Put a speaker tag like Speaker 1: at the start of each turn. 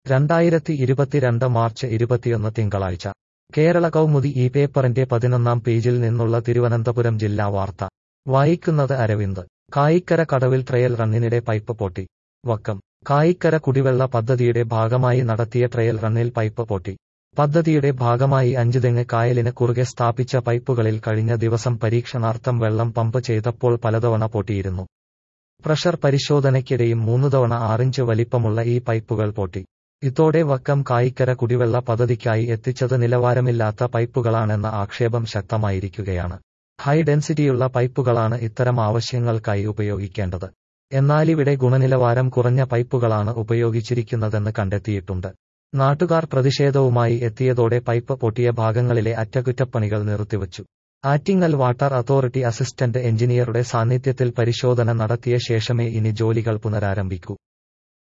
Speaker 1: രണ്ടായിരത്തി ഇരുപത്തിരണ്ട് മാർച്ച് ഇരുപത്തിയൊന്ന് തിങ്കളാഴ്ച കേരള കൗമുദി ഈ പേപ്പറിന്റെ പതിനൊന്നാം പേജിൽ നിന്നുള്ള തിരുവനന്തപുരം ജില്ലാ വാർത്ത വായിക്കുന്നത് അരവിന്ദ് കായിക്കര കടവിൽ ട്രയൽ റണ്ണിനിടെ പൈപ്പ് പൊട്ടി വക്കം കായിക്കര കുടിവെള്ള പദ്ധതിയുടെ ഭാഗമായി നടത്തിയ ട്രയൽ റണ്ണിൽ പൈപ്പ് പൊട്ടി പദ്ധതിയുടെ ഭാഗമായി അഞ്ചുതെങ്ങ് കായലിന് കുറുകെ സ്ഥാപിച്ച പൈപ്പുകളിൽ കഴിഞ്ഞ ദിവസം പരീക്ഷണാർത്ഥം വെള്ളം പമ്പ് ചെയ്തപ്പോൾ പലതവണ പൊട്ടിയിരുന്നു പ്രഷർ പരിശോധനയ്ക്കിടെയും മൂന്നുതവണ ആറിഞ്ച് വലിപ്പമുള്ള ഈ പൈപ്പുകൾ പൊട്ടി ഇതോടെ വക്കം കായിക്കര കുടിവെള്ള പദ്ധതിക്കായി എത്തിച്ചത് നിലവാരമില്ലാത്ത പൈപ്പുകളാണെന്ന ആക്ഷേപം ശക്തമായിരിക്കുകയാണ് ഹൈ ഡെൻസിറ്റിയുള്ള പൈപ്പുകളാണ് ഇത്തരം ആവശ്യങ്ങൾക്കായി ഉപയോഗിക്കേണ്ടത് എന്നാലിവിടെ ഗുണനിലവാരം കുറഞ്ഞ പൈപ്പുകളാണ് ഉപയോഗിച്ചിരിക്കുന്നതെന്ന് കണ്ടെത്തിയിട്ടുണ്ട് നാട്ടുകാർ പ്രതിഷേധവുമായി എത്തിയതോടെ പൈപ്പ് പൊട്ടിയ ഭാഗങ്ങളിലെ അറ്റകുറ്റപ്പണികൾ നിർത്തിവച്ചു ആറ്റിങ്ങൽ വാട്ടർ അതോറിറ്റി അസിസ്റ്റന്റ് എഞ്ചിനീയറുടെ സാന്നിധ്യത്തിൽ പരിശോധന നടത്തിയ ശേഷമേ ഇനി ജോലികൾ പുനരാരംഭിക്കൂ